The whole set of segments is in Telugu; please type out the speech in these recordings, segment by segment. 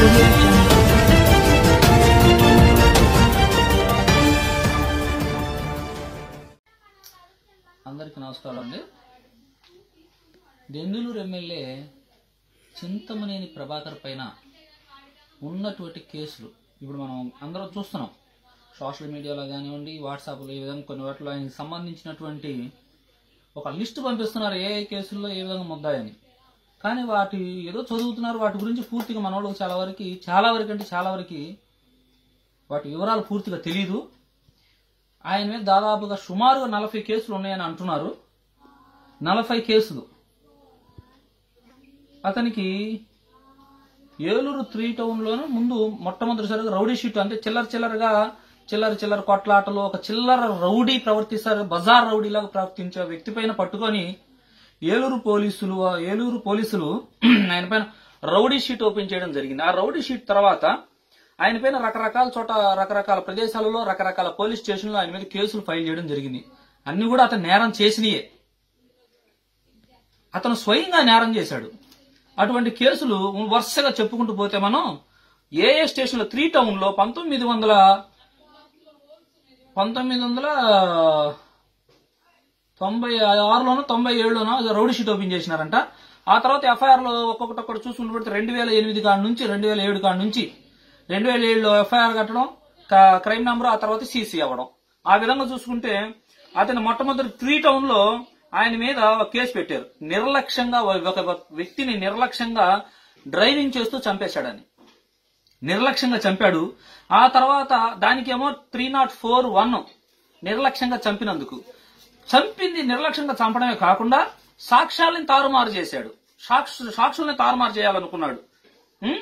audio jungle. అందరికీ నమస్కారం అండి దెందులూరు ఎమ్మెల్యే చింతమనేని ప్రభాకర్ పైన ఉన్నటువంటి కేసులు ఇప్పుడు మనం అందరం చూస్తున్నాం సోషల్ మీడియాలో కానివ్వండి వాట్సాప్లో ఈ విధంగా కొన్ని వాటిలో ఆయనకి సంబంధించినటువంటి ఒక లిస్టు పంపిస్తున్నారు ఏ ఏ కేసుల్లో ఏ విధంగా ముద్దాయని కానీ వాటి ఏదో చదువుతున్నారు వాటి గురించి పూర్తిగా మనోళ్ళకి చాలా వరకు చాలా వరకు అంటే చాలా వరకు వాటి వివరాలు పూర్తిగా తెలియదు ఆయన మీద దాదాపుగా సుమారుగా నలభై కేసులు ఉన్నాయని అంటున్నారు నలభై కేసులు అతనికి ఏలూరు త్రీ టౌన్లోనే ముందు మొట్టమొదటిసారిగా రౌడీ షీట్ అంటే చిల్లర చిల్లరగా చిల్లర చిల్లర కొట్లాటలు ఒక చిల్లర రౌడీ ప్రవర్తిస్తారు బజార్ రౌడీలాగా ప్రవర్తించే వ్యక్తి పైన పట్టుకొని ఏలూరు పోలీసులు ఆ ఏలూరు పోలీసులు ఆయన పైన రౌడీ షీట్ ఓపెన్ చేయడం జరిగింది ఆ రౌడీ షీట్ తర్వాత ఆయన పైన రకరకాల చోట రకరకాల ప్రదేశాలలో రకరకాల పోలీస్ స్టేషన్లో ఆయన మీద కేసులు ఫైల్ చేయడం జరిగింది అన్ని కూడా అతను నేరం చేసినయే అతను స్వయంగా నేరం చేశాడు అటువంటి కేసులు వరుసగా చెప్పుకుంటూ పోతే మనం ఏ ఏ స్టేషన్లో త్రీ టౌన్ లో పంతొమ్మిది వందల పంతొమ్మిది వందల తొంభై ఆరులోనో తొంభై ఏడులోనో రౌడీ షీట్ ఓపెన్ చేసినారంట ఆ తర్వాత ఎఫ్ఐఆర్ లో ఒక్కొక్కటి ఒక్కటి చూసుకుంటూ పెడితే రెండు వేల ఎనిమిది కాడ నుంచి రెండు వేల ఏడు కాడ నుంచి రెండు వేల ఏడులో ఎఫ్ఐఆర్ కట్టడం క- క్రైమ్ నెంబర్ ఆ తర్వాత సీసీ అవ్వడం ఆ విధంగా చూసుకుంటే అతను మొట్టమొదటి త్రీ టౌన్ లో ఆయన మీద ఒక కేసు పెట్టారు నిర్లక్ష్యంగా ఒక వ్యక్తిని నిర్లక్ష్యంగా డ్రైవింగ్ చేస్తూ చంపేశాడని నిర్లక్ష్యంగా చంపాడు ఆ తర్వాత దానికేమో త్రీ నాట్ ఫోర్ వన్ నిర్లక్ష్యంగా చంపినందుకు చంపింది నిర్లక్ష్యంగా చంపడమే కాకుండా సాక్ష్యాలను తారుమారు చేశాడు సాక్షు సాక్షుల్ని తారుమారు చేయాలనుకున్నాడు ఉం?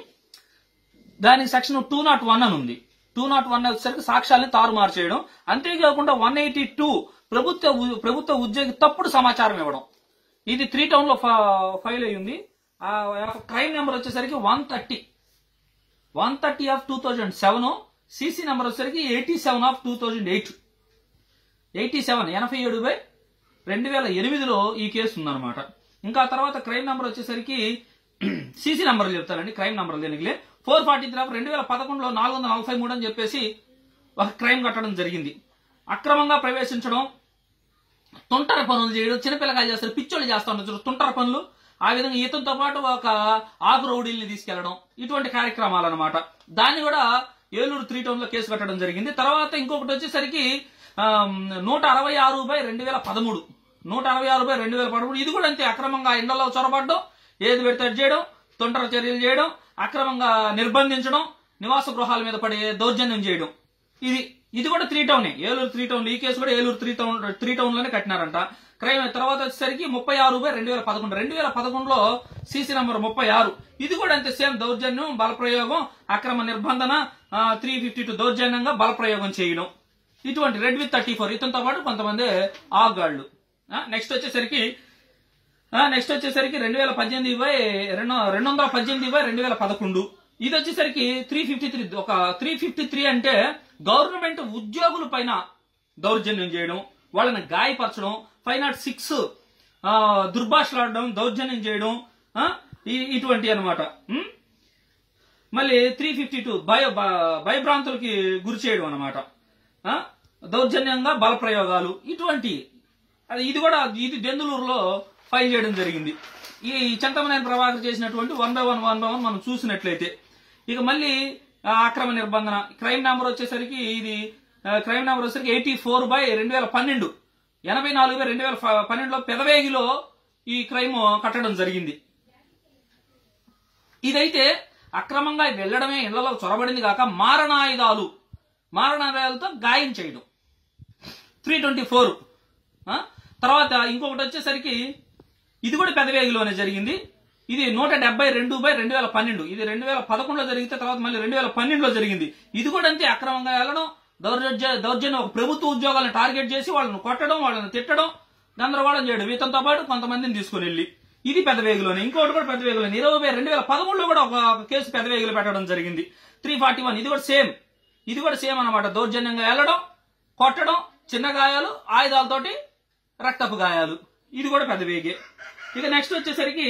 దానికి సెక్షన్ టూ నాట్ వన్ అని ఉంది టూ నాట్ వన్ వచ్చేసరికి సాక్ష్యాలను తారుమారు చేయడం అంతేకాకుండా వన్ ఎయిటీ టూ ప్రభుత్వ ఉ- ప్రభుత్వ ఉద్యోగి తప్పుడు సమాచారం ఇవ్వడం ఇది త్రీ టౌన్ లో ఫ- ఫైల్ అయి ఉంది ఆ క్రైమ్ నెంబర్ వచ్చేసరికి one thirty one thirty of two thousand seven CC number వచ్చేసరికి eighty seven of two thousand eight eighty seven ఎనభై ఏడు బై రెండు వేల ఎనిమిదిలో ఈ కేసు ఉందన్నమాట ఇంకా తర్వాత క్రైమ్ నెంబర్ వచ్చేసరికి సీసీ నెంబర్ చెప్తానండి క్రైమ్ నెంబర్ దీనికి ఫోర్ ఫార్టీ త్రీ రెండు వేల పదకొండులో నాలుగు వందల నలభై మూడు అని చెప్పేసి ఒక క్రైమ్ కట్టడం జరిగింది అక్రమంగా ప్రవేశించడం తుంటర పనులు చేయడం చిన్నపిల్లకాయలు చేస్తారు పిచ్చోళ్ళు చేస్తా ఉంటారు చూడు, తుంటర పనులు ఆ విధంగా ఈతంతో పాటు ఒక ఆకు రౌడీల్ని తీసుకెళ్లడం ఇటువంటి కార్యక్రమాలు అనమాట దాన్ని కూడా ఏలూరు త్రీ టౌన్ లో కేసు కట్టడం జరిగింది తర్వాత ఇంకొకటి వచ్చేసరికి ఆమ్, నూట అరవై ఆరు బై రెండు వేల పదమూడు నూట అరవై ఆరు బై రెండు వేల పదమూడు ఇది కూడా అంతే అక్రమంగా ఎండలో చొరబడడం ఏది పెడితే అది చేయడం తుంటర చర్యలు చేయడం అక్రమంగా నిర్బంధించడం నివాస గృహాల మీద పడి దౌర్జన్యం చేయడం ఇది ఇది కూడా త్రీ టౌనే ఏలూరు త్రీ టౌన్ ఈ కేసు కూడా Eluru three town three town లోనే కట్టినారంట క్రైమ్ తర్వాత వచ్చేసరికి ముప్పై ఆరు బై రెండు వేల పదకొండు రెండు వేల పదకొండులో సీసీ నంబర్ ముప్పై ఆరు ఇది కూడా అంతే సేమ్ దౌర్జన్యం బలప్రయోగం అక్రమ నిర్బంధన త్రీ ఫిఫ్టీ టూ దౌర్జన్యంగా బలప్రయోగం చేయడం ఇటువంటి రెడ్ విత్ థర్టీ ఫోర్ ఇతనితో పాటు కొంతమంది ఆగాళ్ళు నెక్స్ట్ వచ్చేసరికి నెక్స్ట్ వచ్చేసరికి రెండు వేల పద్దెనిమిది బై రెండు రెండు వందల పద్దెనిమిది బై రెండు వేల పదకొండు ఇది వచ్చేసరికి త్రీ ఫిఫ్టీ త్రీ ఒక త్రీ ఫిఫ్టీ త్రీ అంటే గవర్నమెంట్ ఉద్యోగుల పైన దౌర్జన్యం చేయడం వాళ్ళని గాయపరచడం ఫైవ్ నాట్ సిక్స్ దుర్భాషలాడడం దౌర్జన్యం చేయడం ఆ, ఈ- ఇటువంటి అనమాట మళ్ళీ త్రీ ఫిఫ్టీ టూ భయ భ- భయభ్రాంతులకి గురి చేయడం అనమాట దౌర్జన్యంగా బలప్రయోగాలు ఇటువంటి అది ఇది కూడా ఇది దెందులూరులో ఫైల్ చేయడం జరిగింది ఈ చింతమనేని ప్రభాకర్ చేసినటువంటి one by one one by one మనం చూసినట్లయితే ఇక మళ్ళీ ఆ, అక్రమ నిర్బంధన క్రైమ్ నెంబర్ వచ్చేసరికి ఇది ఆ, క్రైమ్ నెంబర్ వచ్చేసరికి ఎయిటీ ఫోర్ బై రెండు వేల పన్నెండు ఎనభై నాలుగు బై రెండు వేల ప- పన్నెండులో పెదవేగిలో ఈ క్రైమ్ కట్టడం జరిగింది ఇదైతే అక్రమంగా వెళ్లడమే ఇళ్లలో చొరబడింది కాక మారణాయుధాలు మారణాయుధాలతో గాయం చేయడం త్రీ ట్వంటీ ఫోర్ తర్వాత ఇంకొకటి వచ్చేసరికి ఇది కూడా పెదవేగిలోనే జరిగింది ఇది నూట డెబ్బై రెండు బై రెండు వేల పన్నెండు ఇది రెండు వేల పదకొండులో జరిగితే తర్వాత మళ్ళీ రెండు వేల పన్నెండులో జరిగింది ఇది కూడా అంతే అక్రమంగా వెళ్ళడం దౌర్జన్య దౌర్జన్యం ఒక ప్రభుత్వ ఉద్యోగాలను టార్గెట్ చేసి వాళ్ళని కొట్టడం వాళ్ళని తిట్టడం గందరగోళం చేయడం ఇతనితో పాటు కొంతమందిని తీసుకుని వెళ్ళి ఇది పెద్దవేగులోనే ఇంకోటి కూడా పెద్దవేగులోనే ఇరవై రెండు వేల పదమూడులో కూడా ఒక ఒక కేసు పెద్దవేగులు పెట్టడం జరిగింది త్రీ ఫార్టీ వన్ ఇది కూడా సేమ్ ఇది కూడా సేమ్ అన్నమాట దౌర్జన్యంగా వెళ్ళడం కొట్టడం చిన్న గాయాలు ఆయుధాలతోటి రక్తపు గాయాలు ఇది కూడా పెద్ద వేగే ఇక నెక్స్ట్ వచ్చేసరికి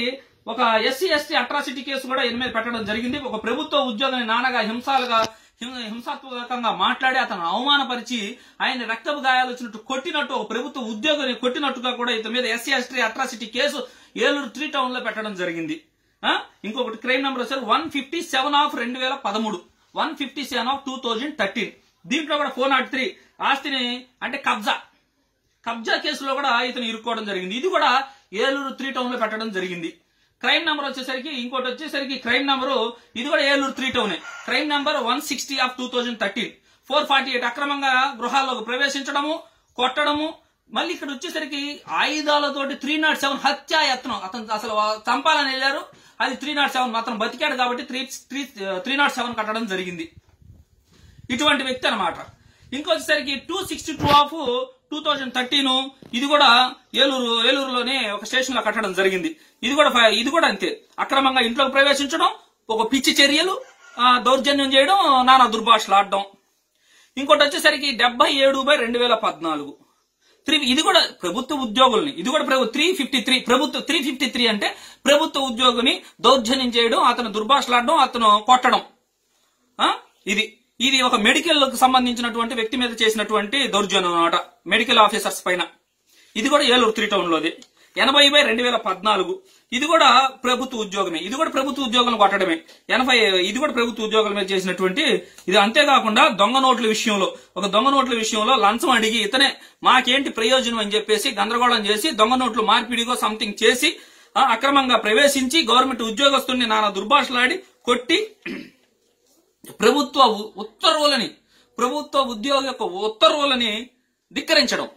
ఒక ఎస్సీ ఎస్టీ అట్రాసిటీ కేసు కూడా ఈయన మీద పెట్టడం జరిగింది ఒక ప్రభుత్వ ఉద్యోగిని నాన్నగా హింసాలుగా హిం- హింసాత్మకంగా మాట్లాడి అతను అవమానపరిచి ఆయన రక్తపు గాయాలు వచ్చినట్టు కొట్టినట్టు ఒక ప్రభుత్వ ఉద్యోగిని కొట్టినట్టుగా కూడా ఇతని మీద SC ST atrocity case Eluru three town లో పెట్టడం జరిగింది ఆ? ఇంకొకటి క్రైమ్ నెంబర్ వచ్చారు వన్ ఫిఫ్టీ సెవెన్ ఆఫ్ రెండు వేల పదమూడు one fifty seven of two thousand thirteen దీంట్లో కూడా ఫోర్ నాట్ త్రీ ఆస్తిని అంటే కబ్జా కబ్జా కేసులో కూడా ఇతను ఇరుక్కోవడం జరిగింది ఇది కూడా ఏలూరు త్రీ టౌన్ లో పెట్టడం జరిగింది క్రైమ్ నంబర్ వచ్చేసరికి ఇంకోటి వచ్చేసరికి క్రైమ్ నంబర్ ఇది కూడా ఏలూరు త్రీ టౌనే crime number one sixty of two thousand thirteen four forty eight అక్రమంగా గృహాల్లోకి ప్రవేశించడము కొట్టడము మళ్ళీ ఇక్కడ వచ్చేసరికి ఆయుధాలతోటి త్రీ నాట్ సెవెన్ హత్యాయత్నం అతను అసలు చంపాలని వెళ్ళారు అది త్రీ నాట్ సెవెన్ అతను బతికాడు కాబట్టి three three three nought seven కట్టడం జరిగింది ఇటువంటి వ్యక్తి అనమాట ఇంకొచ్చేసరికి two sixty two of two thousand thirteen ఇది కూడా ఏలూరు ఏలూరులోనే ఒక స్టేషన్ లో కట్టడం జరిగింది ఇది కూడా ఫ- ఇది కూడా అంతే అక్రమంగా ఇంట్లోకి ప్రవేశించడం ఒక పిచ్చి చర్యలు ఆ, దౌర్జన్యం చేయడం నానా దుర్భాషలు ఆడడం ఇంకోటి వచ్చేసరికి డెబ్బై ఏడు బై రెండు వేల పద్నాలుగు త్రీ ఇది కూడా ప్రభుత్వ ఉద్యోగుల్ని ఇది కూడా ప్రభు త్రీ ఫిఫ్టీ త్రీ ప్రభుత్వ త్రీ ఫిఫ్టీ త్రీ అంటే ప్రభుత్వ ఉద్యోగిని దౌర్జన్యం చేయడం అతను దుర్భాషలాడడం అతను కొట్టడం ఆ? ఇది ఇది ఒక మెడికల్ కు సంబంధించినటువంటి వ్యక్తి మీద చేసినటువంటి దౌర్జన్యం అనమాట మెడికల్ ఆఫీసర్స్ పైన ఇది కూడా ఏలూరు త్రీ టౌన్ లోది ఎనభై బై రెండు వేల పద్నాలుగు ఇది కూడా ప్రభుత్వ ఉద్యోగమే ఇది కూడా ప్రభుత్వ ఉద్యోగులను కొట్టడమే ఎనభై ఇది కూడా ప్రభుత్వ ఉద్యోగుల మీద చేసినటువంటి ఇది అంతేకాకుండా దొంగ నోట్ల విషయంలో ఒక దొంగ నోట్ల విషయంలో లంచం అడిగి ఇతనే మాకేంటి ప్రయోజనం అని చెప్పేసి గందరగోళం చేసి దొంగ నోట్లు మార్పిడిగో సంథింగ్ చేసి ఆ, అక్రమంగా ప్రవేశించి గవర్నమెంట్ ఉద్యోగస్తుల్ని నానా దుర్భాషలాడి కొట్టి ప్రభుత్వ ఉ- ఉత్తర్వులని ప్రభుత్వ ఉద్యోగ యొక్క ఉత్తర్వులని ధిక్కరించడం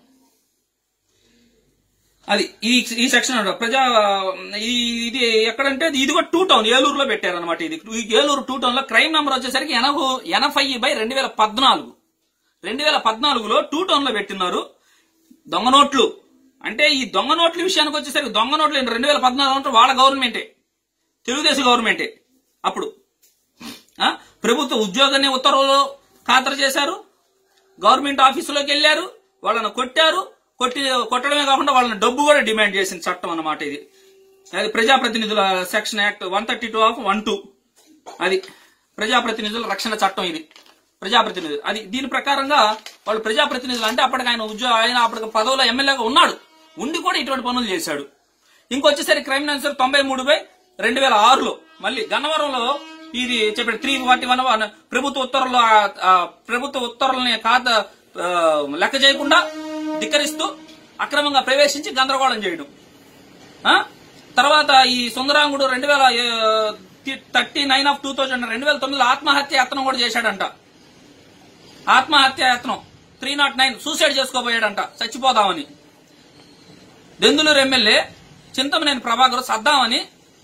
అది ఈ ఈ సెక్షన్ అన్నమాట. ప్రజా ఈ ఇది ఎక్కడంటే ఇది కూడా టూ టౌన్ ఏలూరులో పెట్టారనమాట ఇది ఈ ఏలూరు టూ టౌన్ లో క్రైమ్ నంబర్ వచ్చేసరికి ఎనభై ఎనభై బై రెండు వేల పద్నాలుగు రెండు వేల పద్నాలుగులో టూ టౌన్ లో పెట్టినారు దొంగ నోట్లు అంటే ఈ దొంగ నోట్ల విషయానికి వచ్చేసరికి దొంగ నోట్లు రెండు వేల పద్నాలుగు అంటే వాళ్ళ గవర్నమెంటే తెలుగుదేశం గవర్నమెంటే అప్పుడు ఆ? ప్రభుత్వ ఉద్యోగాన్ని ఉత్తర్వులు ఖాతరు చేశారు గవర్నమెంట్ ఆఫీసులోకి వెళ్ళారు వాళ్ళని కొట్టారు కొట్టి కొట్టడమే కాకుండా వాళ్ళని డబ్బు కూడా డిమాండ్ చేసిన చట్టం అన్నమాట ఇది అది ప్రజాప్రతినిధుల section act one thirty two of one two అది ప్రజాప్రతినిధుల రక్షణ చట్టం ఇది ప్రజాప్రతినిధులు అది దీని ప్రకారంగా వాళ్ళు ప్రజాప్రతినిధులు అంటే అప్పటికి ఆయన ఉద్యోగ ఆయన అప్పటికి పదవిలో ఎమ్మెల్యేగా ఉన్నాడు ఉండి కూడా ఇటువంటి పనులు చేశాడు ఇంకొచ్చేసరికి క్రైమ్ ఆన్సర్ తొంభై మూడు బై రెండు వేల ఆరులో మళ్ళీ గన్నవరంలో ఇది చెప్పాడు త్రీ ఫార్టీ వన్ ప్రభుత్వ ఉత్తర్వులు ఆ- ఆ ప్రభుత్వ ఉత్తర్వులని ఖాత ఆ, లెక్క చేయకుండా ధిక్కరిస్తూ అక్రమంగా ప్రవేశించి గందరగోళం చేయడం ఆ? తర్వాత ఈ సుందరాంగుడు రెండు వేల thirty nine of two thousand రెండు వేల తొమ్మిదిలో ఆత్మహత్య యత్నం కూడా చేశాడంట ఆత్మహత్య యత్నం త్రీ నాట్ నైన్ సూసైడ్ చేసుకోబోయాడంట చచ్చిపోదామని దెందులూరు ఎమ్మెల్యే చింతమనేని ప్రభాకర్ సద్దామని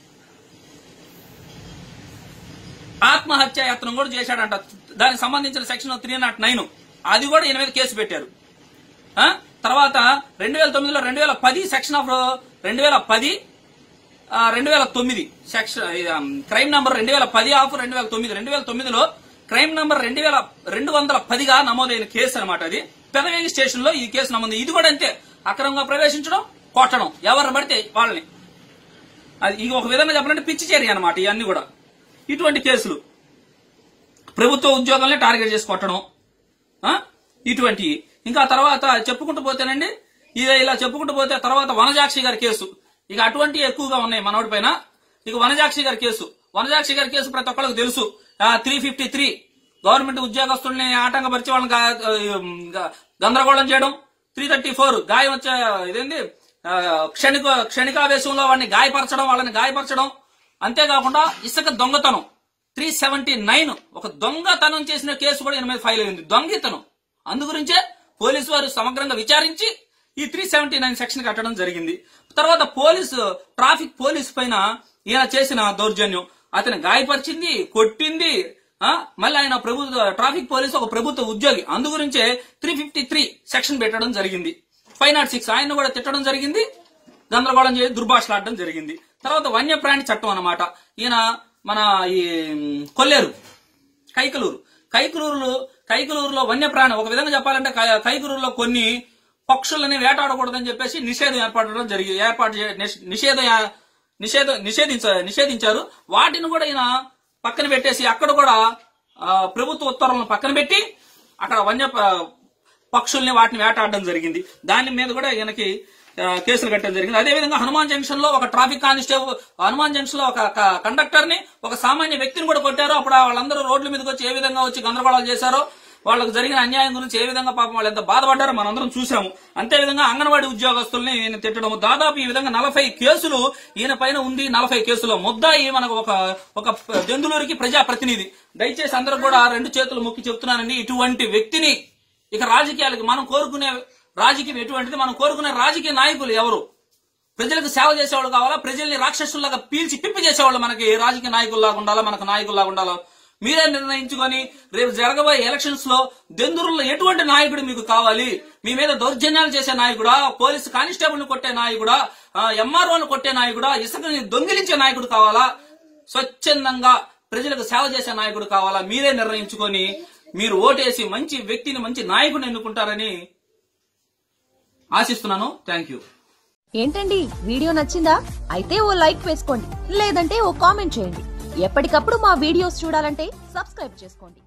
ఆత్మహత్య యత్నం కూడా చేశాడంట దానికి సంబంధించిన సెక్షన్ త్రీ నాట్ నైన్ అది కూడా ఈయన మీద కేసు పెట్టారు ఆ? తర్వాత రెండు వేల తొమ్మిదిలో రెండు వేల పది సెక్షన్ ఆఫ్ రెండు వేల పది రెండు వేల తొమ్మిది సెక్షన్ క్రైమ్ నంబర్ రెండు వేల పది ఆఫ్ రెండు వేల తొమ్మిది రెండు వేల తొమ్మిదిలో క్రైమ్ నంబర్ రెండు వేల రెండు వందల పదిగా నమోదైన కేసు అనమాట అది పెదవేగి స్టేషన్ లో ఈ కేసు నమోదు ఇది కూడా అంతే అక్రమంగా ప్రవేశించడం కొట్టడం ఎవరు పడితే వాళ్ళని అది ఇది ఒక విధంగా చెప్పాలంటే పిచ్చి చర్య అనమాట ఇవన్నీ కూడా ఇటువంటి కేసులు ప్రభుత్వ ఉద్యోగాల్ని టార్గెట్ చేసి కొట్టడం ఆ? ఇటువంటి ఇంకా తర్వాత చెప్పుకుంటూ పోతేనండి ఇది ఇలా చెప్పుకుంటూ పోతే తర్వాత వనజాక్షి గారి కేసు ఇక అటువంటి ఎక్కువగా ఉన్నాయి మనోడి పైన ఇక వనజాక్షి గారి కేసు వనజాక్షి గారి కేసు ప్రతి ఒక్కరికి తెలుసు త్రీ ఫిఫ్టీ త్రీ గవర్నమెంట్ ఉద్యోగస్తుల్ని ఆటంకపరిచి వాళ్ళని గా- ఆ, గా- గందరగోళం చేయడం త్రీ థర్టీ ఫోర్ గాయం వచ్చే ఇదేంది ఆ, క్షణిక క్షణికావేశంలో వాడిని గాయపరచడం వాళ్ళని గాయపరచడం అంతేకాకుండా ఇసుక దొంగతనం త్రీ సెవెంటీ నైన్ ఒక దొంగతనం చేసిన కేసు కూడా ఈయన మీద ఫైల్ అయింది దొంగతనం అందుగురించే పోలీసు వారు సమగ్రంగా విచారించి ఈ త్రీ సెవెంటీ నైన్ సెక్షన్ కట్టడం జరిగింది తర్వాత పోలీసు ట్రాఫిక్ పోలీస్ పైన ఈయన చేసిన దౌర్జన్యం అతను గాయపరిచింది కొట్టింది ఆ, మళ్ళీ ఆయన ప్రభుత్వ ట్రాఫిక్ పోలీసు ఒక ప్రభుత్వ ఉద్యోగి అందుగురించే త్రీ ఫిఫ్టీ త్రీ సెక్షన్ పెట్టడం జరిగింది ఫైవ్ నాట్ సిక్స్ ఆయన కూడా తిట్టడం జరిగింది గందరగోళం చేసి దుర్భాషలాడడం జరిగింది తర్వాత వన్యప్రాణి చట్టం అన్నమాట ఈయన మన ఈ కొల్లేరు కైకలూరు కైకలూరులో కైకలూరులో వన్యప్రాణి ఒక విధంగా చెప్పాలంటే కై- కైకలూరులో కొన్ని పక్షులని వేటాడకూడదని చెప్పేసి నిషేధం ఏర్పడడం జరిగింది ఏర్పాటు చే- నిష్- నిషేధం ఏ- నిషేధ నిషేధించ నిషేధించారు వాటిని కూడా ఈయన పక్కన పెట్టేసి అక్కడ కూడా ఆ, ప్రభుత్వ ఉత్తర్వులను పక్కన పెట్టి అక్కడ వన్య ప- పక్షుల్ని వాటిని వేటాడడం జరిగింది దాని మీద కూడా ఈయనకి ఆ, కేసులు కట్టడం జరిగింది అదేవిధంగా హనుమాన్ జంక్షన్ లో ఒక ట్రాఫిక్ కానిస్టేబుల్ హనుమాన్ జంక్షన్ లో ఒక కండక్టర్ ని ఒక సామాన్య వ్యక్తిని కూడా కొట్టారు అప్పుడు వాళ్ళందరూ రోడ్ల మీదకి వచ్చి ఏ విధంగా వచ్చి గందరగోళాలు చేశారో వాళ్ళకు జరిగిన అన్యాయం గురించి ఏ విధంగా పాపం వాళ్ళు ఎంత బాధపడ్డారో మనందరం చూసాము అంతే విధంగా అంగన్వాడీ ఉద్యోగస్తుల్ని ఈయన తిట్టడం దాదాపు ఈ విధంగా నలభై కేసులు ఈయన పైన ఉంది నలభై కేసులు ముద్దాయి మనకు ఒక ఒక దెందులూరికి ప్రజా ప్రతినిధి దయచేసి అందరూ కూడా రెండు చేతులు మొక్కి చెప్తున్నానండి ఇటువంటి వ్యక్తిని ఇక రాజకీయాలకి మనం కోరుకునే రాజకీయం ఎటువంటిది మనం కోరుకునే రాజకీయ నాయకులు ఎవరు ప్రజలకు సేవ చేసేవాళ్ళు కావాలా ప్రజల్ని రాక్షసుల్లాగా పీల్చి పిప్పి చేసేవాళ్ళు మనకి రాజకీయ నాయకుల్లాగా ఉండాలా మనకు నాయకుల్లాగా ఉండాలా మీరే నిర్ణయించుకొని రేపు జరగబోయే ఎలక్షన్స్ లో దెందురులో ఎటువంటి నాయకుడు మీకు కావాలి మీ మీద దౌర్జన్యాలు చేసే నాయకుడా పోలీసు కానిస్టేబుల్ ని కొట్టే నాయకుడా ఎంఆర్ఓని కొట్టే నాయకుడా ఇసుకని దొంగిలించే నాయకుడు కావాలా స్వచ్ఛందంగా ప్రజలకు సేవ చేసే నాయకుడు కావాలా మీరే నిర్ణయించుకొని మీరు ఓటేసి మంచి వ్యక్తిని మంచి నాయకుడిని ఎన్నుకుంటారని ఆశిస్తున్నాను థ్యాంక్ యూ ఏంటండి వీడియో నచ్చిందా అయితే ఓ లైక్ వేసుకోండి లేదంటే ఓ కామెంట్ చేయండి ఎప్పటికప్పుడు మా వీడియోస్ చూడాలంటే సబ్స్క్రైబ్ చేసుకోండి